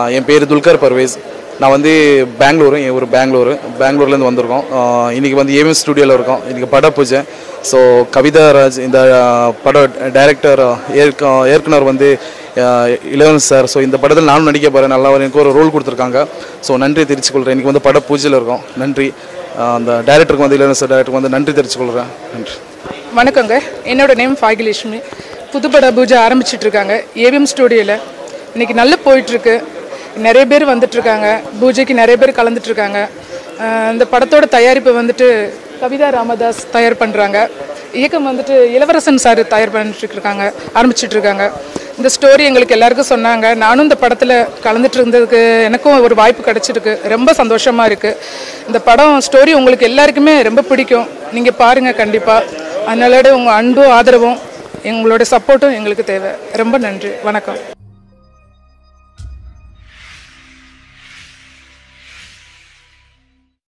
ஆஹ் என் பேர் துல்கர் பர்வேஸ் நான் வந்து பெங்களூரு என் ஊர் பெங்களூரு பெங்களூர்லேருந்து வந்திருக்கோம் ஆஹ் இன்னைக்கு வந்து ஏவிஎம் ஸ்டுடியோவில் இருக்கோம் இன்னைக்கு பட பூஜை ஸோ கவிதா ராஜ் இந்த ஆஹ், பட டைரக்டர் ஏற்க இயக்குனர் வந்து ஆஹ், இளவரசன் சார் ஸோ இந்த படத்தில் நானும் நடிக்க போகிறேன் நல்லா எனக்கு ஒரு ரோல் கொடுத்துருக்காங்க ஸோ நன்றி தெரிவிச்சுக்கொள்கிறேன் இன்னைக்கு வந்து பட பூஜையில் இருக்கோம் நன்றி ஆஹ், அந்த டைரக்டருக்கு வந்து இளவரசர் டைரக்டருக்கு வந்து நன்றி தெரிவிச்சுக்கொள்கிறேன் நன்றி வணக்கங்க என்னோட நேம் ஃபாகிலட்சுமி புதுப்பட பூஜை ஆரம்பிச்சிட்டு இருக்காங்க ஏவிஎம் ஸ்டூடியோவில் இன்னைக்கு நல்லா போயிட்டுருக்கு நிறைய பேர் வந்துட்டுருக்காங்க பூஜைக்கு நிறைய பேர் கலந்துட்டுருக்காங்க இந்த படத்தோட தயாரிப்பு வந்துட்டு கவிதா ராமதாஸ் தயார் பண்ணுறாங்க இயக்கம் வந்துட்டு இளவரசன் சார் தயார் பண்ணிட்டு இருக்காங்க ஆரம்பிச்சிட்டு இருக்காங்க இந்த ஸ்டோரி எங்களுக்கு எல்லாருக்கும் சொன்னாங்க நானும் இந்த படத்தில் கலந்துட்டு இருந்ததுக்கு எனக்கும் ஒரு வாய்ப்பு கிடைச்சிருக்கு ரொம்ப சந்தோஷமாக இருக்குது இந்த படம் ஸ்டோரி உங்களுக்கு எல்லாருக்குமே ரொம்ப பிடிக்கும் நீங்கள் பாருங்கள் கண்டிப்பாக அதனால உங்கள் அன்பும் ஆதரவும் எங்களோட சப்போர்ட்டும் எங்களுக்கு தேவை ரொம்ப நன்றி வணக்கம்